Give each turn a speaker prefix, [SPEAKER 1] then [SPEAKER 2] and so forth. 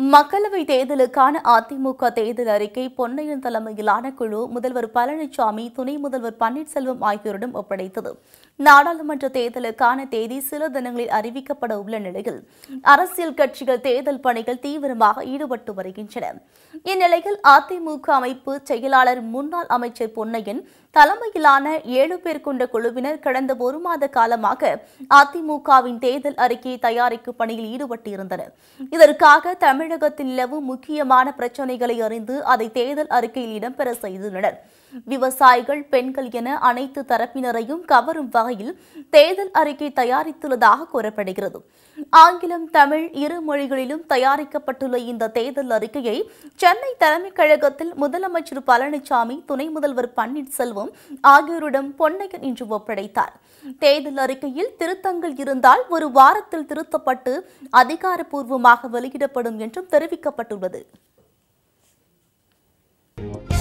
[SPEAKER 1] மக்களவை தேர்தலுக்கான அதிமுக தேர்தல் அறிக்கை பொன்னையன் தலைமையிலான குழு முதல்வர் பழனிசாமி துணை முதல்வர் பன்னீர்செல்வம் ஆகியோரிடம் ஒப்படைத்தது நாடாளுமன்ற தேர்தலுக்கான தேதி சில தினங்களில் அறிவிக்கப்பட உள்ள நிலையில் அரசியல் கட்சிகள் தேர்தல் பணிகள் தீவிரமாக ஈடுபட்டு வருகின்றன இந்நிலையில் அதிமுக அமைப்பு செயலாளர் முன்னாள் அமைச்சர் பொன்னையன் தலைமையிலான ஏழு பேர் கொண்ட குழுவினர் கடந்த ஒரு மாத காலமாக அதிமுகவின் தேர்தல் அறிக்கையை தயாரிக்கும் பணியில் ஈடுபட்டிருந்தனர் இதற்காக தமிழகத்தில் நிலவும் முக்கியமான பிரச்சினைகளை அறிந்து அதை தேர்தல் அறிக்கையில் இடம்பெற செய்துள்ளனர் விவசாயிகள் பெண்கள் என அனைத்து தரப்பினரையும் கவரும் வகையில் தேர்தல் அறிக்கை தயாரித்துள்ளதாக கூறப்படுகிறது ஆங்கிலம் தமிழ் இரு மொழிகளிலும் தயாரிக்கப்பட்டுள்ள இந்த தேர்தல் அறிக்கையை சென்னை தலைமைக் கழகத்தில் முதலமைச்சர் பழனிசாமி துணை முதல்வர் பன்னீர்செல்வம் ஆகியோரிடம் பொன்னையன் இன்று ஒப்படைத்தார் தேர்தல் அறிக்கையில் திருத்தங்கள் இருந்தால் ஒரு வாரத்தில் திருத்தப்பட்டு அதிகாரப்பூர்வமாக வெளியிடப்படும் என்றும் தெரிவிக்கப்பட்டுள்ளது